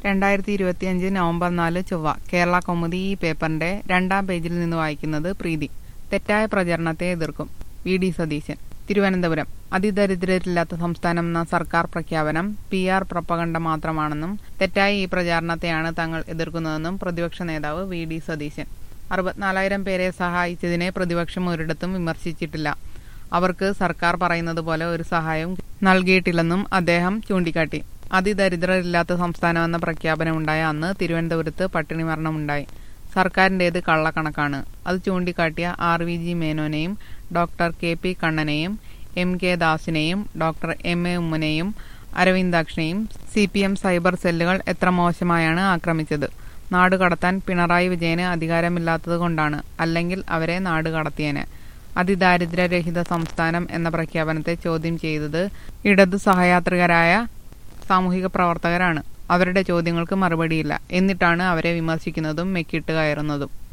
രണ്ടായിരത്തി ഇരുപത്തിയഞ്ച് നവംബർ നാല് ചൊവ്വ കേരള കൗമുദി ഈ പേപ്പറിന്റെ രണ്ടാം പേജിൽ നിന്ന് വായിക്കുന്നത് പ്രീതി തെറ്റായ പ്രചരണത്തെ എതിർക്കും വി ഡി സതീശൻ തിരുവനന്തപുരം അതിദരിദ്രരില്ലാത്ത സംസ്ഥാനം എന്ന സർക്കാർ പ്രഖ്യാപനം പി ആർ പ്രപ്പകണ്ഡ മാത്രമാണെന്നും തെറ്റായ ഈ പ്രചാരണത്തെയാണ് തങ്ങൾ എതിർക്കുന്നതെന്നും പ്രതിപക്ഷ നേതാവ് വി ഡി സതീശൻ അറുപത്തിനാലായിരം പേരെ സഹായിച്ചതിനെ പ്രതിപക്ഷം ഒരിടത്തും വിമർശിച്ചിട്ടില്ല അവർക്ക് സർക്കാർ പറയുന്നത് പോലെ ഒരു സഹായവും നൽകിയിട്ടില്ലെന്നും അദ്ദേഹം ചൂണ്ടിക്കാട്ടി അതിദരിദ്രരില്ലാത്ത സംസ്ഥാനമെന്ന പ്രഖ്യാപനമുണ്ടായ അന്ന് തിരുവനന്തപുരത്ത് പട്ടിണി മരണമുണ്ടായി സർക്കാരിൻ്റേത് കള്ളക്കണക്കാണ് അത് ചൂണ്ടിക്കാട്ടിയ ആർ വി ജി മേനോനെയും ഡോക്ടർ കെ പി കണ്ണനെയും എം കെ ദാസിനെയും ഡോക്ടർ എം എ ഉമ്മനെയും അരവിന്ദാക്ഷനെയും സി പി എം സൈബർ സെല്ലുകൾ എത്ര മോശമായാണ് ആക്രമിച്ചത് നാട് കടത്താൻ പിണറായി വിജയന് അധികാരമില്ലാത്തതുകൊണ്ടാണ് അല്ലെങ്കിൽ അവരെ നാട് കടത്തിയേനെ അതിദാരിദ്ര്യരഹിത സംസ്ഥാനം എന്ന പ്രഖ്യാപനത്തെ ചോദ്യം ചെയ്തത് ഇടതു സഹയാത്രികരായ സാമൂഹിക പ്രവർത്തകരാണ് അവരുടെ ചോദ്യങ്ങൾക്ക് മറുപടിയില്ല എന്നിട്ടാണ് അവരെ വിമർശിക്കുന്നതും മെക്കിട്ട് കയറുന്നതും